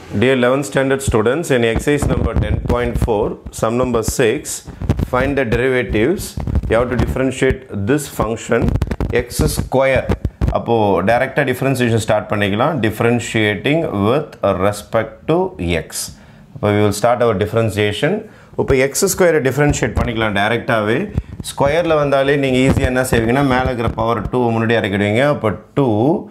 Dear 11th standard students, in exercise number 10.4, sum number 6, find the derivatives. You have to differentiate this function x square. அப்போது டைரெக்டாக differentiation start பண்ணிக்கலாம் differentiating with respect to x இப்போ we will start our differentiation இப்போ x ஸ்கொயரை differentiate பண்ணிக்கலாம் டைரெக்டாகவே ஸ்கொயரில் வந்தாலே நீங்கள் ஈஸியாக என்ன செய்வீங்கன்னா மேலே இருக்கிற பவர் டூ முன்னாடி இறக்கிடுவீங்க அப்போ two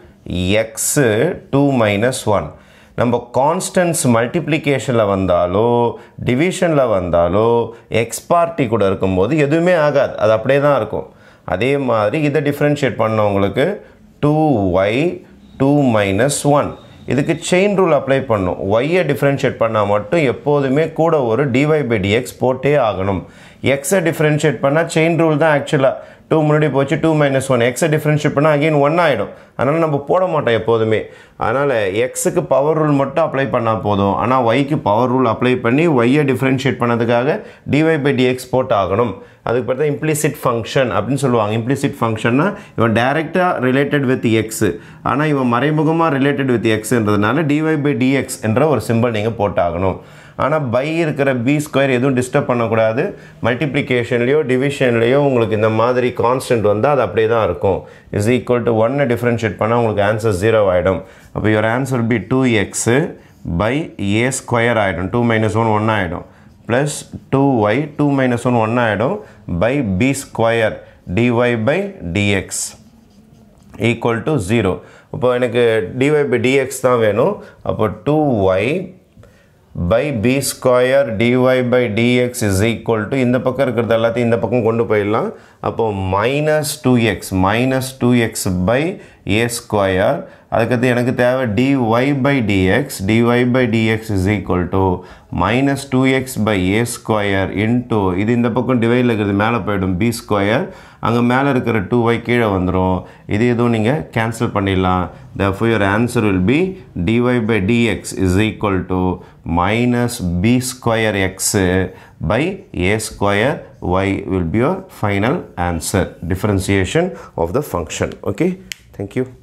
x two minus one நம்ம கான்ஸ்டன்ஸ் மல்டிப்ளிகேஷனில் வந்தாலோ டிவிஷனில் வந்தாலோ எக்ஸ் பார்ட்டி கூட இருக்கும்போது எதுவுமே ஆகாது அது அப்படியே தான் இருக்கும் அதே மாதிரி இதை டிஃப்ரென்ஷியேட் பண்ணவங்களுக்கு two y two minus one இதுக்கு செயின் ரூல் அப்ளை பண்ணும் ஒய்யை டிஃப்ரென்ஷியேட் பண்ணால் மட்டும் எப்போதுமே கூட ஒரு டிஒய் பை டிஎக்ஸ் போட்டே ஆகணும் எக்ஸை டிஃப்ரென்ஷியேட் பண்ணால் செயின் ரூல் தான் ஆக்சுவலாக டூ முன்னாடி போச்சு டூ மைனஸ் ஒன் எக்ஸை டிஃப்ரென்ஷியேட் பண்ணால் அகெயின் ஒன் ஆகிடும் அதனால் நம்ம போட மாட்டோம் எப்போதுமே அதனால் எக்ஸுக்கு பவர் ரூல் மட்டும் அப்ளை பண்ணால் போதும் ஆனால் ஒய்க்கு பவர் ரூல் அப்ளை பண்ணி ஒய்யை டிஃப்ரென்ஷியேட் பண்ணதுக்காக டிஒய் பை டிஎக்ஸ் போட்டு ஆகணும் அதுக்கு பார்த்தா இம்ப்ளிசிட் ஃபங்க்ஷன் அப்படின்னு சொல்லுவாங்க இம்ப்ளிசிட் ஃபங்க்ஷன்னா இவன் டைரெக்டாக ரிலேட்டட் வித் எக்ஸு ஆனால் இவன் மறைமுகமாக ரிலேட்டட் வித் எக்ஸுன்றதுனால டிஒய் பை டிஎக்ஸ் என்ற ஒரு சிம்பிள் நீங்கள் போட்டாகணும் ஆனால் பை இருக்கிற பி ஸ்கொயர் எதுவும் டிஸ்டர்ப் பண்ணக்கூடாது மல்டிப்ளிகேஷன்லேயோ டிவிஷன்லேயோ உங்களுக்கு இந்த மாதிரி கான்ஸ்டன்ட் வந்தால் அது அப்படியே தான் இருக்கும் இஸ் ஈக்குவல் டு ஒன்னை டிஃப்ரென்ஷியேட் பண்ணால் உங்களுக்கு ஆன்சர் ஜீரோ ஆகிடும் அப்போ your answer b two x by a square ஆகிடும் டூ மைனஸ் ஒன் ஒன் ஆகிடும் plus two y two minus one one ஆகிடும் by b square dy by dx equal to zero இப்போ எனக்கு dy by dx தான் வேணும் அப்போ two y by b square dy by dx is equal to இந்த பக்கம் இருக்கிறது எல்லாத்தையும் இந்த பக்கம் கொண்டு போயிடலாம் அப்போது minus two x minus two x by a square அதுக்கடுத்து எனக்கு தேவை dy by dx dy by dx is equal to minus two x by a square into இது இந்த பக்கம் டிவைடில் இருக்கிறது மேலே போயிடும் பி ஸ்கொயர் அங்கே மேலே இருக்கிற டூ ஒய் கீழே வந்துடும் இது எதுவும் நீங்கள் கேன்சல் பண்ணிடலாம் therefore your answer will be dy by dx is equal to minus b square x by a square y will be your final answer differentiation of the function okay thank you